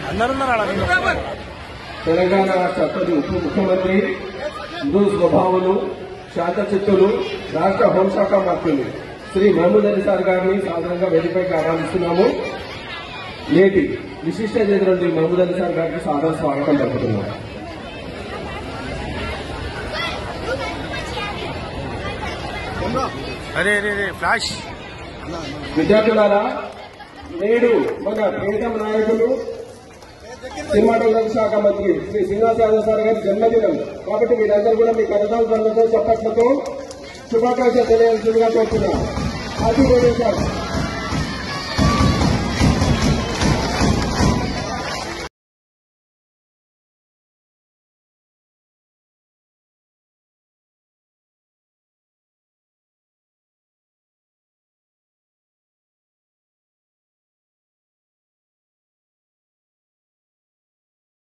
తెలంగాణ రాష్ట్ర అప్పటి ఉప ముఖ్యమంత్రి మృదు స్వభావులు శాంతచిత్తులు రాష్ట్ర హోంశాఖ మంత్రులు శ్రీ మహమూద్ అలీ సార్ గారిని సాధారణంగా వేదికపైకి ఆహ్వానిస్తున్నాము నేటి విశిష్ట అతిథి మహమూద్ అలీ సార్ గారికి సాధారణ స్వాగతం పలుకుతున్నాము అరే అరే అరే ఫ్లాష్ విద్యార్థులారా నేడు మన ప్రియతమ నాయకులు సినిమాటోగ్రఫీ శాఖ మంత్రి శ్రీ శ్రీనివాస్ యాదవ్ సార్ గారి జన్మదినం కాబట్టి మీరందరూ కూడా మీ కరతాల పనులతో చప్పట్లతో శుభాకాంక్షలు తెలియాల్సిందిగా కోరుతున్నాం హ్యాపీ బర్త్డే సార్